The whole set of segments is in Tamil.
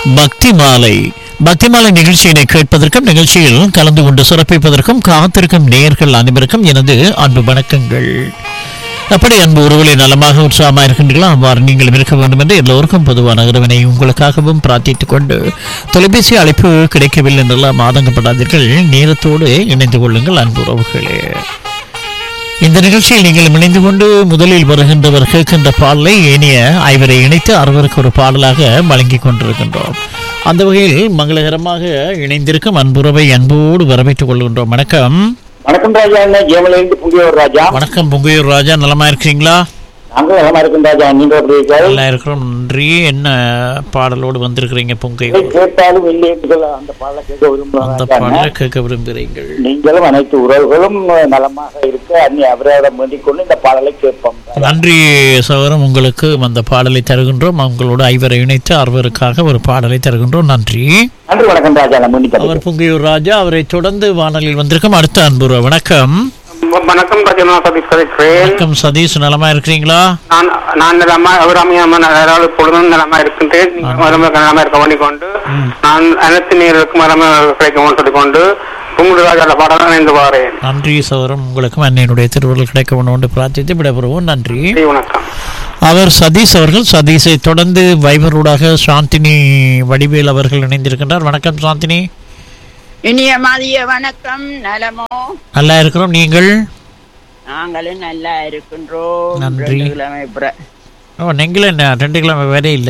பக்தி மாலை பக்தி மாலை நிகழ்ச்சியினை கேட்பதற்கும் நிகழ்ச்சியில் கலந்து கொண்டு சிறப்பிப்பதற்கும் காத்திருக்கும் நேயர்கள் அனைவருக்கும் எனது அன்பு வணக்கங்கள் அப்படி அன்பு உறவுகளை நலமாக உற்சாகமாக இருக்கின்றீர்களோ அவ்வாறு நீங்களும் இருக்க வேண்டும் என்று எல்லோருக்கும் பொதுவான இறைவனை உங்களுக்காகவும் பிரார்த்தித்துக் கொண்டு தொலைபேசி அழைப்பு கிடைக்கவில்லை என்றெல்லாம் ஆதங்கப்படாதீர்கள் நேரத்தோடு இணைந்து கொள்ளுங்கள் அன்பு உறவுகளே இந்த நிகழ்ச்சியில் நீங்கள் இணைந்து கொண்டு முதலில் வருகின்றவர் கேட்கின்ற பாடலை ஏனைய ஐவரை இணைத்து அறுவருக்கு ஒரு பாடலாக வழங்கிக் கொண்டிருக்கின்றோம் அந்த வகையில் மங்களகரமாக இணைந்திருக்கும் அன்புறவை அன்போடு வரவேற்றுக் கொள்கின்றோம் வணக்கம் வணக்கம் ராஜா என்ன ஜெயமலிருந்து புங்கியோர் ராஜா வணக்கம் பொங்கையூர் ராஜா நலமா இருக்கிறீங்களா நாங்கள் நலமா இருக்கும் ராஜா நீங்க எப்படி இருக்கீர்கள்? நல்லா இருக்கிறோம் நன்றி என்ன பாடலோடு வந்திருக்கிறீங்க பொங்கை இதை கேட்டாலும் இல்லை என்று சொல்ல அந்த பாடலை கேட்க அந்த விரும்புகிறேன் பாடலை கேட்க விரும்புகிறீர்கள் நீங்களும் அனைத்து உறவுகளும் நலமாக இருக்க அன்னி அவரிடம் வேண்டிக் கொண்டு இந்த பாடலை கேட்போம் ராஜா. நன்றி சகோதரம் உங்களுக்கு அந்த பாடலை தருகின்றோம் உங்களோட ஐவரை இணைத்து அறுவருக்காக ஒரு பாடலை தருகின்றோம் நன்றி நன்றி வணக்கம் ராஜா நான் முன்னி அவர் பொங்கையூர் ராஜா அவரை தொடர்ந்து வானொலியில் வந்திருக்கும் அடுத்த அன்புற வணக்கம் வணக்கம் ராஜனா சதீஷ் கதைக்கிறேன் வணக்கம் சதீஷ் நலமா இருக்கிறீங்களா நான் நான் நிலமா அபிராமியம்மன் அதாவது பொழுதும் நிலமா இருக்கின்றேன் மருமக நிலமா இருக்க வேண்டிக்கொண்டு நான் அனைத்து நீர்களுக்கும் மரம கிடைக்கும் சொல்லிக்கொண்டு கும்பிடு ராஜால பாடம் இணைந்து வாரேன் நன்றி சகோதரம் உங்களுக்கும் அன்னையினுடைய திருவுருள் கிடைக்க வேண்டும் என்று பிரார்த்தித்து விடைபெறுவோம் நன்றி நன்றி, வணக்கம் அவர் சதீஷ் அவர்கள் சதீஷை தொடர்ந்து வைபரூடாக சாந்தினி வடிவேல் அவர்கள் இணைந்திருக்கின்றார் வணக்கம் சாந்தினி இனிய மதிய வணக்கம் நலமோ நல்லா இருக்கிறோம் நீங்கள் நாங்களும் நல்லா இருக்கின்றோம் நன்றி. ரெண்டு கிழமை பிற- ஓ நீங்களும் என்ன ரெண்டு கிழமை வேறே இல்லை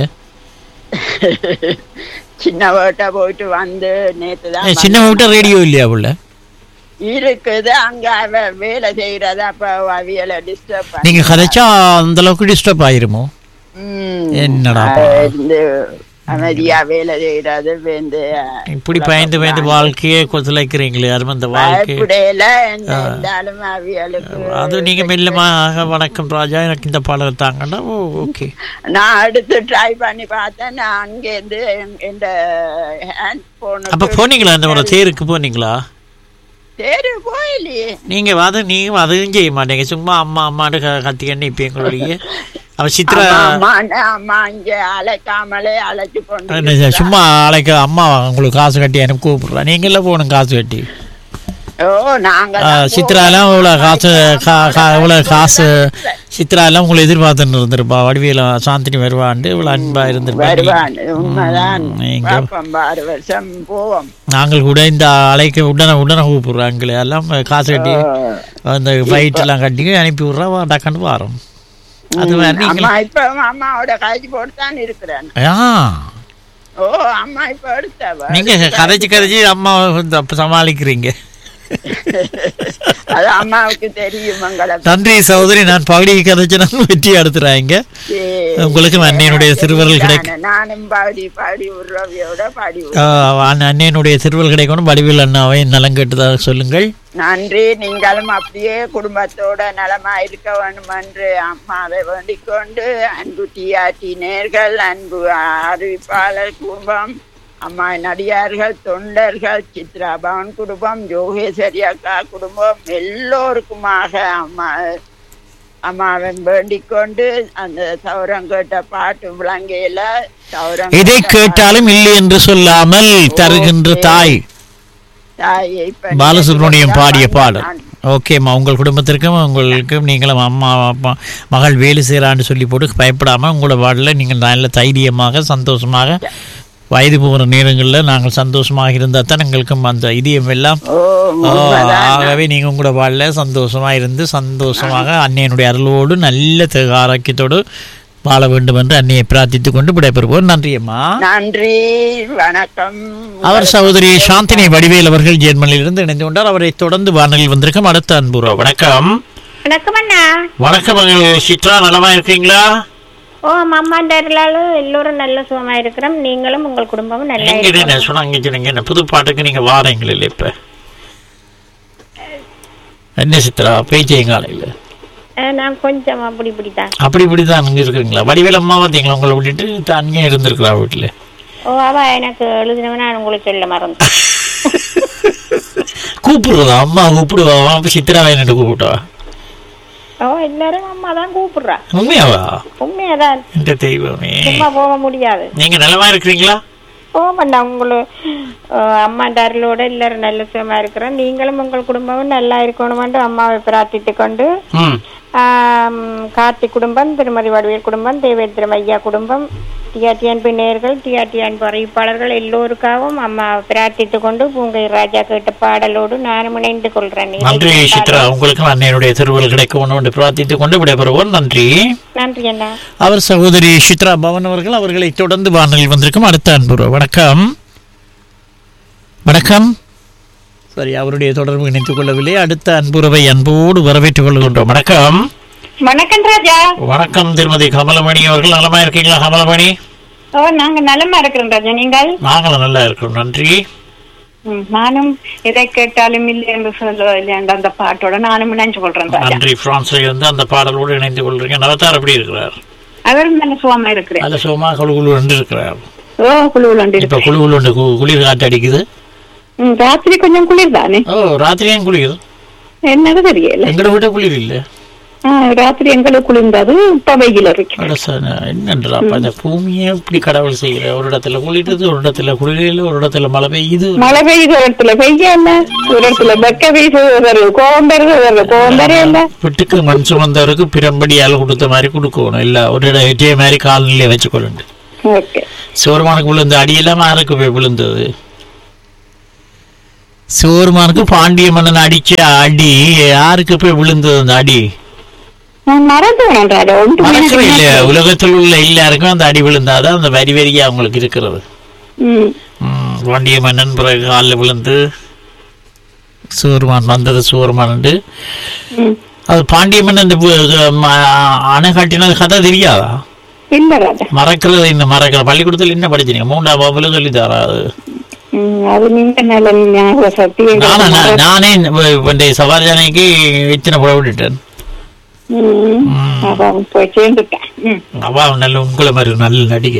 சின்ன வீட்டை போயிட்டு வந்து நேத்து தான் ஏய், சின்ன விட்ட ரேடியோ இல்லையா உள்ள இருக்குது அங்க அவ வேலை செய்யறது அப்ப அவியலை டிஸ்டர்ப் நீங்க கதைச்சா அந்த அளவுக்கு டிஸ்டர்ப் ஆயிருமோ என்னடா இருந்து அமைதியா வேலை செய்யறது வந்து இப்படி பயந்து பயந்து வாழ்க்கையே கொத்தலைக்கிறீங்களே யாரும் அந்த வாழ்க்கை பயப்படையில இருந்தாலும் அவியலுக்கு அது நீங்க மெல்லமாக வணக்கம் ராஜா எனக்கு இந்த பாடல் தாங்கன்னா ஓ ஓகே நான் அடுத்து ட்ரை பண்ணி பார்த்தேன் நான் அங்கேருந்து இந்த ஹேண்ட் அப்ப போனுக்கு போனீங்களா இந்த முறை தேருக்கு போனீங்களா சரி போயிலையே நீங்க அது நீங்க அதுவும் செய்ய மாட்டீங்க சும்மா அம்மா அம்மான்னு க- கத்திக்கன்னு இப்ப எங்களுடைய அவ சித்ரா அம்மா, அம்மா, அம்மா இங்க அழைக்காமலே அழைச்சு கொண்டு என்ன சும்மா அழைக்க அம்மா உங்களுக்கு காசு கட்டி எனக்கு கூப்பிடுறா நீங்க எல்லாம் போகணும் காசு கட்டி ஓ நாங்க ஆ, சித்ரா எல்லாம் இவ்வளவு காசு கா- கா- இவ்வளவு காசு சித்ரா எல்லாம் உங்களை எதிர்பார்த்துன்னு இருந்திருப்பா வடிவேல சாந்தினி வருவாண்டு இவ்வளவு அன்பா இருந்திருப்பா வருவான் உண்மைதான் ம், நீங்க பாப்போம் ஆறு வருஷம் போவோம் நாங்கள் கூட இந்த அலைக்கு உடனே உடனே கூப்பிடுறோம் எங்களை எல்லாம் காசு கட்டி அந்த ஃபைட் எல்லாம் கட்டி அனுப்பி விட்றா வா, டக்குன்னு வாரோம் அது ம், மாதிரி அம்மா நீங்கள் இப்ப அம்மாவோட காய்ச்சி போட்டு தான் இருக்கிறேன் ஆ ஓ அம்மா இப்ப எடுத்தவ நீங்க கதைச்சு கதைச்சு அம்மா வந்து அப்ப சமாளிக்கிறீங்க அது அம்மாவுக்கு தெரியும் மங்கள நன்றி சகோதரி நான் பகுதி கதைச்சு நான் வெற்றி எடுத்துறாங்க உங்களுக்கு அன்னையனுடைய திருவருள் கிடைக்கும் நானும் பாடி பாடி உறவியோட பாடி ஆ, அண்ண- அன்னையனுடைய திருவருள் கிடைக்கணும் வடிவில் அண்ணாவை நலம் கேட்டதாக சொல்லுங்கள் நன்றி நீங்களும் அப்படியே குடும்பத்தோட நலமா இருக்க வேண்டும் என்று அம்மாவை வேண்டிக் கொண்டு அன்பு டிஆர்டி நேர்கள் அன்பு அறிவிப்பாளர் குடும்பம் அம்மா நடிகார்கள் தொண்டர்கள் சித்ரா பவன் குடும்பம் யோகேஸ்வரி அக்கா குடும்பம் எல்லோருக்குமாக அம்மா அம்மாவை வேண்டிக் கொண்டு அந்த சௌரம் கேட்ட பாட்டு விளங்கையில சௌரம் இதை கேட்ட கேட்டாலும் இல்லை என்று சொல்லாமல் தருகின்ற தாய் தாயை இப்ப பாலசுப்ரமணியம் பாடிய பாடல் நான் ஓகேம்மா உங்கள் குடும்பத்திற்கும் உங்களுக்கும் நீங்களும் அம்மா அப்பா மகள் வேலை செய்கிறான்னு சொல்லி போட்டு பயப்படாமல் உங்களோட பாடலில் நீங்கள் நல்ல தைரியமாக சந்தோஷமாக வயது போகிற நேரங்களில் நாங்கள் சந்தோஷமாக இருந்தால் தான் எங்களுக்கும் அந்த இதயம் எல்லாம் ஓ ஆ, உண்மைதான். ஆகவே நீங்கள் உங்களோட பாடல சந்தோஷமாக இருந்து சந்தோஷமாக அன்னையனுடைய அருளோடு நல்ல த- ஆரோக்கியத்தோடு வாழ வேண்டும் என்று அன்னையை பிரார்த்தித்துக் கொண்டு விடைபெறுவோம் நன்றி அம்மா நன்றி வணக்கம் அவர் சகோதரி சாந்தினி வடிவேல் அவர்கள் ஜெர்மனியிலிருந்து இணைந்து கொண்டார் அவரை தொடர்ந்து வானொலியில் வந்திருக்கும் அடுத்த அன்புறா வணக்கம் வணக்கம் அண்ணா வணக்கம் மகள் சித்ரா நலமா இருக்கீங்களா ஓ அம்மாண்ட எல்லாரும் எல்லோரும் நல்ல சுகமா இருக்கிறோம் நீங்களும் உங்கள் குடும்பமும் நல்லா எங்க இருக்கணும். என்ன சொன்னாங்க சொன்னீங்க என்ன புது பாட்டுக்கு நீங்க வாரீங்களே இல்ல இப்ப என்ன சித்ரா பேச்சையங்காலையில் அஹ், நான் கொஞ்சம் அப்படி இப்படித்தான் அப்படி இப்படி தான் அங்கே இருக்கிறீங்களா வடிவேல் அம்மா பார்த்தீங்களா உங்களை விட்டுட்டு அங்கேயே இருந்திருக்கிறா வீட்டில் ஓ அவ எனக்கு எழுதினவன் நான் உங்களுக்கு சொல்ல மறந்தேன் கூப்பிடுறதா அம்மா கூப்பிடுவா அப்போ சித்ராவை என்னட்டு கூப்பிட்டா ஓ எல்லாரும் அம்மா தான் கூப்பிடுறா உண்மையாவா உண்மையாதான் இந்த தெய்வமே சும்மா போக முடியாது நீங்க நலமா இருக்கிறீங்களா போமாண்டா உங்களுக்கு அம்மாண்டார்களோட எல்லாரும் நல்ல சுகமா இருக்கிறோம் நீங்களும் உங்கள் குடும்பமும் நல்லா இருக்கணுமென்று அம்மாவை பிரார்த்தித்து கொண்டு ம் ஆம், கார்த்திக் குடும்பம் திருமதி வடிவேல் குடும்பம் தேவேந்திரம் ஐயா குடும்பம் டிஆர்டி அன்பு நேர்கள் டிஆர்டி அன்பு அறிவிப்பாளர்கள் எல்லோருக்காகவும் அம்மா பிரார்த்தித்து கொண்டு பூங்கை ராஜா கேட்ட பாடலோடு நானும் இணைந்து கொள்றேன் நன்றி சித்ரா உங்களுக்கு அன்னையனுடைய திருவள்ளுவர் கிடைக்கும் என்று பிரார்த்தித்துக் கொண்டு விடைபெறுவோம் நன்றி நன்றி அண்ணா அவர் சகோதரி சித்ரா பவன் அவர்கள் அவர்களை தொடர்ந்து வானொலியில் வந்திருக்கும் அடுத்த அன்புறவு வணக்கம் வணக்கம் சரி அவருடைய தொடர்பு இணைத்துக் கொள்ளவில்லை அடுத்த அன்புறவை அன்போடு வரவேற்றுக் கொள்கின்றோம் வணக்கம் வணக்கம் ராஜா வணக்கம் திருமதி கமலமணி அவர்கள் நலமா இருக்கீங்களா கமலமணி ஓ நாங்க நலமா இருக்கிறோம் ராஜா நீங்கள் நாங்களும் நல்லா இருக்கிறோம் நன்றி ம், நானும் எதை கேட்டாலும் இல்லை என்று சொல்ல அந்த பாட்டோட நானும் நினைச்சு கொள்றேன் ராஜா நன்றி பிரான்ஸ்ல இருந்து அந்த பாடலோடு இணைந்து கொள்றீங்க நவத்தார் எப்படி இருக்கிறார் அவரும் நல்ல சுகமா இருக்கிறேன் நல்ல சுகமா குழு குழு என்று இருக்கிறார் ஓ குழு விளாண்டு இப்ப குழு குழு கு- குளிர் காற்று அடிக்குது ம், ராத்திரி கொஞ்சம் குளிர் தானே ஓ ராத்திரியும் குளிக்குது என்னது தெரியல எங்களை விட குளிர் இல்லை ஆ, ராத்திரி எங்களுக்கு குளிர்ந்தது இப்ப வெயில் இருக்கு அட சார், என்னன்றா அப்ப இந்த பூமியே இப்படி கடவுள் செய்யற ஒரு இடத்துல குளிருது ஒரு இடத்துல குளிரில் ஒரு இடத்துல மழை பெய்யுது மழை பெய்யுது ஒரு இடத்துல பெய்ய இல்ல ஒரு இடத்துல வெக்க வீசு ஒரு கோவம் பெருது ஒரு கோவம் பெரிய இல்ல வீட்டுக்கு மண் சுமந்தவருக்கு பிறம்படியால் கொடுத்த மாதிரி கொடுக்கணும் இல்ல ஒரு இடம் இதே மாதிரி காலநிலையை வச்சுக்கொள்ளுண்டு ஓகே சோர்மானுக்கு விழுந்த அடியெல்லாம் யாருக்கு போய் விழுந்தது சோர்மானுக்கு பாண்டிய மன்னன் அடிச்ச அடி யாருக்கு போய் விழுந்தது அந்த அடி நான் மறந்து வேண்டாம் ஒன்று மறக்கவே இல்ல உலகத்தில் உள்ள எல்லாருக்கும் அந்த அடி விழுந்தாதான் அந்த வரி வரியா அவங்களுக்கு இருக்கிறது ம் ம், பாண்டிய மன்னன் பிறகு காலில் விழுந்து சூர்மான் வந்தது சூர்மான் ம் அது பாண்டிய மன்னன் இந்த பு- ம- அணை கட்டினது கதை தெரியாதா இல்ல ராஜா மறக்கிறது இந்த மறக்கிற பள்ளிக்கூடத்தில் என்ன படிச்சீங்க மூன்றாம் வகுப்புல சொல்லி தராது ம், அது நீங்க நல்ல ஞாபக சக்தி நானா நான் நானே இந்த சவாரியானைக்கு இத்தனை புற விட்டுட்டேன் ம் அவன் போய் சேர்ந்துட்டேன் ம் அவா நல்ல உங்களை மாதிரி நல்ல நடிகை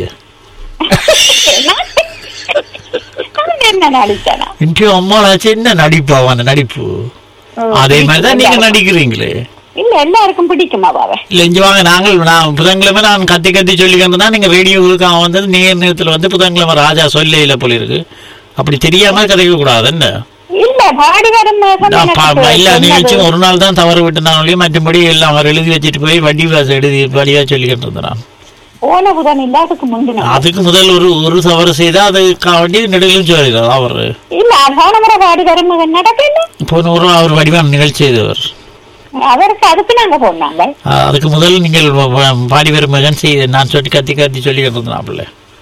அவன் என்ன நடிச்சானா இன்றைய அம்மாளாச்சு என்ன நடிப்பு அவன் நடிப்பு அதே மாதிரி தான் நீங்க நடிக்கிறீங்களே இல்ல எல்லாருக்கும் பிடிக்குமா பாவ இல்ல இங்க வாங்க நாங்கள் நான் புதன்கிழமை நான் கத்தி கத்தி சொல்லிக்கிறதுனா நீங்க ரேடியோவுக்கு அவன் வந்தது நேர் நேரத்துல வந்து புதன்கிழமை ராஜா சொல்லையில போல இருக்கு அப்படி தெரியாம கதைக்க கூடாது என்ன இல்ல பாடி வரும் நான் பா- எல்லா நிகழ்ச்சியும் ஒரு நாள் தான் தவறு விட்டுனாலும் மற்றபடி எல்லாம் அவர் எழுதி வச்சுட்டு போய் வண்டி வாசம் எழுதி வழியா சொல்லிக்கிட்டு இருந்தான் நான். போன புதன் இல்ல அதுக்கு முந்தின அதுக்கு முதல் ஒரு ஒரு தவறு செய்தா அதுக்கு வேண்டி நெடுகிலும் சொல்லிடுறார் அவர் இல்ல போன முறை பாடி வரும் நடக்கல போன ஒரு அவர் வடிவான நிகழ்ச்சி செய்தவர் அவருக்கு அதுக்கு நாங்க போனாங்க அஹ் அதுக்கு முதல் நீங்கள் வ- வ- பாடி வரும் மகன் செய்த நான் சொல்லி கத்தி கத்தி சொல்லிக்கிட்டு இருந்தாப்புல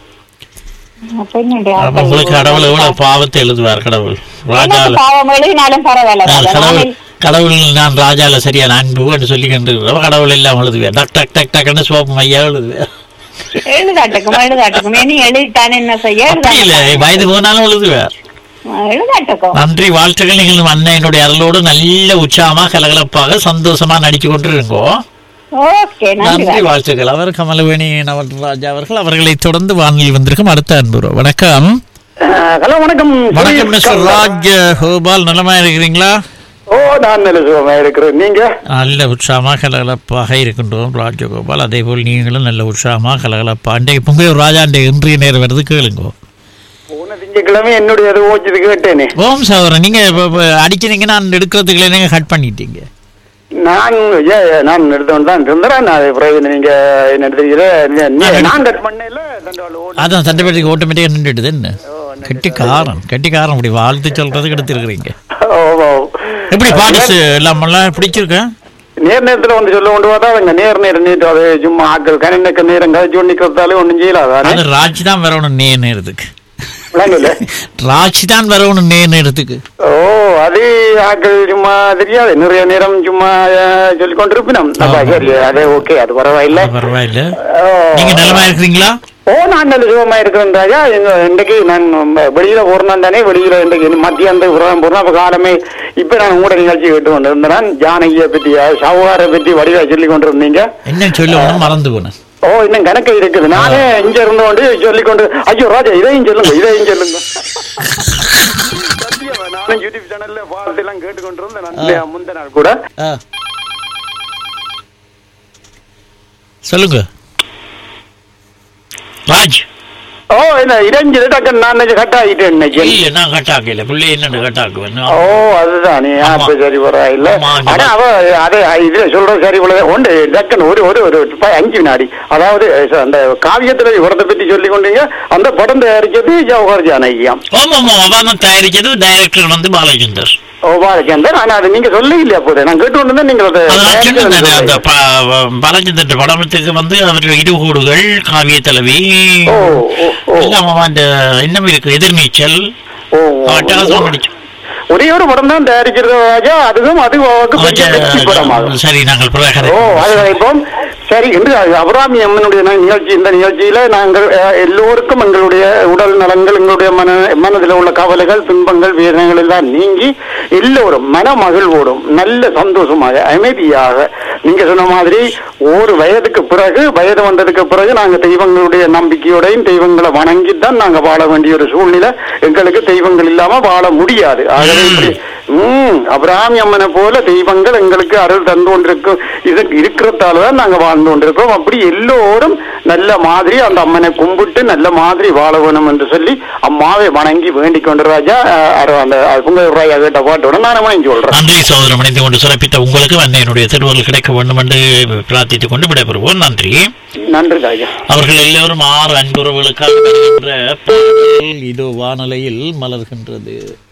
அப்ப என்னுடைய அப்ப உங்களுக்கு கடவுள் எவ்வளவு பாவத்தை எழுதுவார் கடவுள் ராஜா எனக்கு பாவம் எழுதினாலும் பரவாயில்ல நான் ராஜா. கடவுள் நானே- கடவுள் நான் ராஜால சரியான அன்பு என்று சொல்லிக்கிட்டு இருக்கிறோம் கடவுள் எல்லாம் எழுதுவேன் டக் டக் டக் டக்குன்னு சோப்பு மையா எழுதுவேன் எழுதாட்டுக்கும் எழுதாட்டுக்கும் இனி எழுதிட்டானே என்ன செய்ய அப்படி இல்லை வயது போனாலும் எழுதுவேன் எழுதாட்டுக்கும் நன்றி வாழ்த்துக்கள் நீங்கள் அண்ணனுடைய அருளோடு நல்ல உற்சாகமா கலகலப்பாக சந்தோஷமா நடிச்சு கொண்டிருங்கோ ஓகே நன்றி நன்றி வாழ்த்துக்கள் அவர் கமலவேணி நவராஜா அவர்கள் அவர்களை தொடர்ந்து வானில் வந்திருக்கும் அடுத்த அன்பு வணக்கம் ஹலோ வணக்கம் வணக்கம் மிஸ்டர் ராஜ் கோபால் நலமா இருக்கிறீங்களா ஓ நான் நல்ல சுகமா இருக்கிறேன் நீங்க நல்ல உற்சாகமாக கலகலப்பாக இருக்கின்றோம் ராஜகோபால் அதே போல் நீங்களும் நல்ல உற்சாகமாக கலகலப்பா அன்றைக்கு பொங்கையூர் ராஜா அன்றைய இன்றைய நேரம் வருது கேளுங்கோ போன திங்கட்கிழமை என்னுடைய அது ஓச்சது கேட்டேனே ஓம் சகோதரன் நீங்க இப்ப- இப்ப அடிச்சீங்க நான் எடுக்கிறதுக்குள்ள நீங்க கட் பண்ணிட்டீங்க நான் ஏ, நான் எடுத்தவன் தான் இருந்தேன் நான் பிறகு நீங்க என்ன தெரியல நீ- நீ- நான் கட் பண்ணல தண்டவாளம் ஓடி அதான் சட்டப்பேட்டுக்கு ஆட்டோமேட்டிக்காக நின்றுடுது என்ன கெட்டிக்காரன் கெட்டிக்காரன் இப்படி வாழ்த்து சொல்றதுக்கு எடுத்துருக்கிறீங்க ஓ, ஓ. எப்படி பாட்டு சு- எல்லாம் எல்லாம் பிடிச்சிருக்கேன் நேர் நேரத்துல வந்து சொல்ல கொண்டு பார்த்தா அவங்க நேர் நேரம் நீட்டு அது சும்மா ஆக்கள் கணினக்க நேரம் கழிச்சு ஒண்ணு நிக்கிறதாலே ஒண்ணும் செய்யலாதானே அது ராஜ் தான் வரணும் நே நேரத்துக்கு விளங்கல ராஜ் தான் வரணும் நே நேரத்துக்கு ஓ அது ஆக்கள் சும்மா தெரியாது நிறைய நேரம் சும்மா சொல்லி கொண்டு இருப்பினோம் அப்ப சரி அது ஓகே அது பரவாயில்ல பரவாயில்ல ஓ. நீங்க நலமா இருக்கிறீங்களா ஓ நான் நல்ல சுகமா இருக்கிறேன் ராஜா எங்க இன்றைக்கு நான் ம- வெளியில போறேன் தானே வெளியில இன்றைக்கு மத்தியானம் புறம் போறேன் அப்ப காலமே இப்ப நான் உங்களோட நிகழ்ச்சி கேட்டு கொண்டு இருந்தேன் ஜானகியை பத்தி சவுகாரை பத்தி வடிவா சொல்லி கொண்டு இருந்தீங்க என்ன சொல்லணும் மறந்து போனேன் ஓ இன்னும் கணக்கு இருக்குது நானே இங்க இருந்து கொண்டு சொல்லி கொண்டு ஐயோ ராஜா இதையும் சொல்லுங்க இதையும் சொல்லுங்க சத்தியமா, நானும் யூடியூப் சேனல்ல பார்த்து எல்லாம் கேட்டுக்கொண்டு இருந்தேன் நான் முந்த நாள் கூட ஆ. சொல்லுங்க ராஜ் ஓ என்ன இடைஞ்சு டக்குன்னு நான் நினைச்சு கட் ஆகிட்டேன் இன்னைக்கு இல்ல நான் கட்டாக்கல பிள்ளை என்னன்னு கட்டாக்குவேன் ஓ அதுதானே ஆமா. அப்ப சரி பரவாயில்ல ஆமா, ஆமா. ஆனா அவ அது இதுல சொல்றது சரி போல ஒன்று டக்குன்னு ஒரு ஒரு ஒரு ப- அஞ்சு வினாடி அதாவது அஹ், அந்த காவியத்துல உரத்தை பத்தி சொல்லி கொண்டீங்க அந்த படம் தயாரிச்சது ஜவஹர் ஜானகியாம் ஆமா ஆமா அவன் தயாரிச்சது டைரக்டர் வந்து பாலச்சந்தர் ஓ பாலச்சந்தர் ஆனா அது நீங்க சொல்லி இல்லையா போதே நான் கேட்டு கொண்டு நீங்க அதை அதான் சொன்னேன் தயாரிச்சது அந்த ப- பாலச்சந்தர் படத்துக்கு வந்து அவர் இடுகோடுகள் காவிய தலைவி ஓ, ஓ, ஓ. எல்லாம் அவன் அந்த இன்னும் இருக்கு எதிர்நீச்சல் ஓ, அட்டகாசம் நடிச்சு ஒரே ஒரு படம் தான் தயாரிக்கிறது ராஜா அதுவும் அது அவருக்கு பெரிய வெற்றி படமாகும் சரி நாங்கள் பிறகு ஓ அது இப்போ சரி இன்று அபிராமி அம்மனுடைய ந- நிகழ்ச்சி இந்த நிகழ்ச்சியில நாங்கள் அஹ், எல்லோருக்கும் எங்களுடைய உடல் நலங்கள் எங்களுடைய மன மனதில் உள்ள கவலைகள் துன்பங்கள் வேதனைகள் எல்லாம் நீங்கி எல்லோரும் மன மகிழ்வோடும் நல்ல சந்தோஷமாக அமைதியாக நீங்க சொன்ன மாதிரி ஒரு வயதுக்கு பிறகு வயது வந்ததுக்கு பிறகு நாங்க தெய்வங்களுடைய நம்பிக்கையோடையும் தெய்வங்களை வணங்கித்தான் நாங்க வாழ வேண்டிய ஒரு சூழ்நிலை எங்களுக்கு தெய்வங்கள் இல்லாம வாழ முடியாது ஆகவே இப்படி உம் அபிராமி அம்மனை போல தெய்வங்கள் எங்களுக்கு அருள் தந்து கொண்டிருக்கும் இது இருக்கிறதால தான் நாங்க வாழ்ந்து கொண்டிருக்கோம் அப்படி எல்லோரும் நல்ல மாதிரி அந்த அம்மனை கும்பிட்டு நல்ல மாதிரி வாழ வேணும் என்று சொல்லி அம்மாவை வணங்கி வேண்டிக் கொண்டு ராஜா அஹ், அரு- அந்த புங்க ராஜா கேட்ட பாட்டோட நான் வணங்கி சொல்றேன் நன்றி சகோதரம் இணைந்து கொண்டு சிறப்பித்த உங்களுக்கு அன்னையனுடைய திருவருள் கிடைக்க வேண்டும் என்று பிரார்த்தித்துக் கொண்டு விடைபெறுவோம் நன்றி நன்றி ராஜா அவர்கள் எல்லோரும் ஆறு அன்புறவுகளுக்காக வருகின்ற பாடல் இதோ வானலையில் மலர்கின்றது